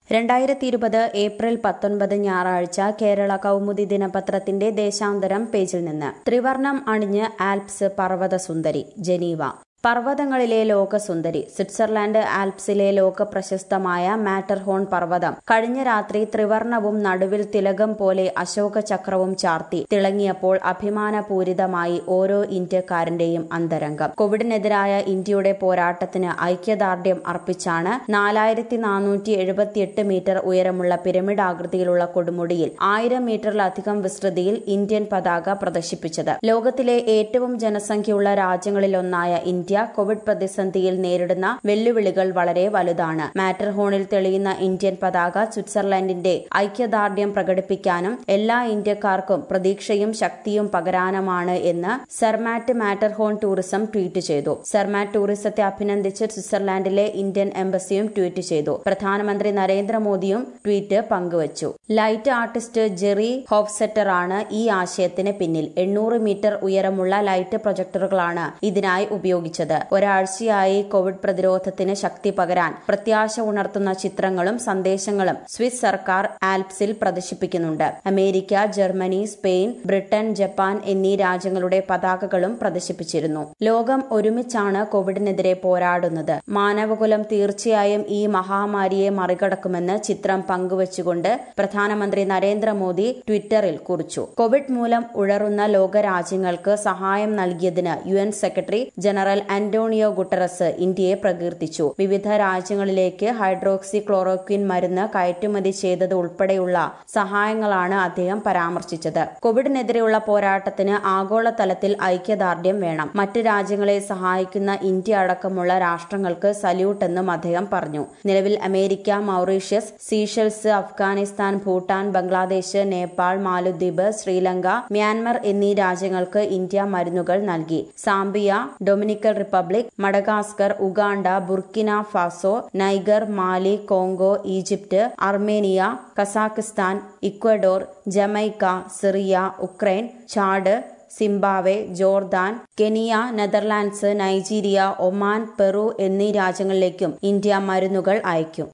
രണ്ടായിരത്തി ഇരുപത് ഏപ്രിൽ പത്തൊൻപത് ഞായറാഴ്ച കേരള കൗമുദി ദിനപത്രത്തിന്റെ ദേശാന്തരം പേജിൽ നിന്ന് ത്രിവർണം അണിഞ്ഞ് ആൽപ്സ് പർവ്വത സുന്ദരി ജനീവ പർവ്വതങ്ങളിലെ ലോകസുന്ദരി സ്വിറ്റ്സർലാൻഡ് ആൽപ്സിലെ ലോക പ്രശസ്തമായ മാറ്റർഹോൺ പർവ്വതം കഴിഞ്ഞ രാത്രി ത്രിവർണവും നടുവിൽ തിലകം പോലെ അശോക ചക്രവും ചാർത്തി തിളങ്ങിയപ്പോൾ അഭിമാനപൂരിതമായി ഓരോ ഇന്ത്യക്കാരന്റെയും അന്തരംഗം കോവിഡിനെതിരായ ഇന്ത്യയുടെ പോരാട്ടത്തിന് ഐക്യദാർഢ്യം അർപ്പിച്ചാണ് നാലായിരത്തി നാനൂറ്റി എഴുപത്തിയെട്ട് മീറ്റർ ഉയരമുള്ള പിരമിഡ് ആകൃതിയിലുള്ള കൊടുമുടിയിൽ ആയിരം മീറ്ററിലധികം വിസ്തൃതിയിൽ ഇന്ത്യൻ പതാക പ്രദർശിപ്പിച്ചത് ലോകത്തിലെ ഏറ്റവും ജനസംഖ്യയുള്ള രാജ്യങ്ങളിലൊന്നായ ഇന്ത്യ കോവിഡ് പ്രതിസന്ധിയിൽ നേരിടുന്ന വെല്ലുവിളികൾ വളരെ വലുതാണ് മാറ്റർഹോണിൽ തെളിയുന്ന ഇന്ത്യൻ പതാക സ്വിറ്റ്സർലൻഡിന്റെ ഐക്യദാർഢ്യം പ്രകടിപ്പിക്കാനും എല്ലാ ഇന്ത്യക്കാർക്കും പ്രതീക്ഷയും ശക്തിയും പകരാനുമാണ് എന്ന് സെർമാറ്റ് മാറ്റർഹോൺ ടൂറിസം ട്വീറ്റ് ചെയ്തു സെർമാറ്റ് ടൂറിസത്തെ അഭിനന്ദിച്ച് സ്വിറ്റ്സർലാൻഡിലെ ഇന്ത്യൻ എംബസിയും ട്വീറ്റ് ചെയ്തു പ്രധാനമന്ത്രി നരേന്ദ്രമോദിയും ട്വീറ്റ് പങ്കുവച്ചു ലൈറ്റ് ആർട്ടിസ്റ്റ് ജെറി ഹോഫ്സെറ്റർ ആണ് ഈ ആശയത്തിന് പിന്നിൽ എണ്ണൂറ് മീറ്റർ ഉയരമുള്ള ലൈറ്റ് പ്രൊജക്ടറുകളാണ് ഇതിനായി ഉപയോഗിച്ചത് ഒരാഴ്ചയായി കോവിഡ് പ്രതിരോധത്തിന് ശക്തി പകരാൻ പ്രത്യാശ ഉണർത്തുന്ന ചിത്രങ്ങളും സന്ദേശങ്ങളും സ്വിസ് സർക്കാർ ആൽപ്സിൽ പ്രദർശിപ്പിക്കുന്നുണ്ട് America Germany Spain Britain Japan എന്നീ രാജ്യങ്ങളുടെ പതാകകളും പ്രദർശിപ്പിച്ചിരുന്നു ലോകം ഒരുമിച്ചാണ് കോവിഡിനെതിരെ പോരാടുന്നത് മാനവകുലം തീർച്ചയായും ഈ മഹാമാരിയെ മറികടക്കുമെന്ന് ചിത്രം പങ്കുവച്ചുകൊണ്ട് പ്രധാനമന്ത്രി നരേന്ദ്രമോദി ട്വിറ്ററിൽ കുറിച്ചു കോവിഡ് മൂലം ഉഴറുന്ന ലോകരാജ്യങ്ങൾക്ക് സഹായം നൽകിയതിന് U N secretary general Antonio Guterres ഇന്ത്യയെ പ്രകീർത്തിച്ചു വിവിധ രാജ്യങ്ങളിലേക്ക് ഹൈഡ്രോക്സി ക്ലോറോക്വിൻ മരുന്ന് കയറ്റുമതി ചെയ്തത് ഉൾപ്പെടെയുള്ള സഹായങ്ങളാണ് അദ്ദേഹം പരാമർശിച്ചത് കോവിഡിനെതിരെയുള്ള പോരാട്ടത്തിന് ആഗോളതലത്തിൽ ഐക്യദാർഢ്യം വേണം മറ്റ് രാജ്യങ്ങളെ സഹായിക്കുന്ന ഇന്ത്യ അടക്കമുള്ള രാഷ്ട്രങ്ങൾക്ക് സല്യൂട്ട് എന്നും അദ്ദേഹം പറഞ്ഞു നിലവിൽ America Mauritius Seychelles Afghanistan Bhutan Bangladesh Nepal Maldives Sri Lanka Myanmar എന്നീ രാജ്യങ്ങൾക്ക് ഇന്ത്യ മരുന്നുകൾ നൽകി Zambia Dominican republic Madagascar Uganda Burkina Faso Niger Mali Congo Egypt Armenia Kazakhstan Ecuador Jamaica Syria Ukraine Chad Zimbabwe Jordan Kenya Netherlands Nigeria Oman Peru എന്നീ രാജ്യങ്ങളിലേക്കും ഇന്ത്യ മരുന്നുകൾ അയക്കും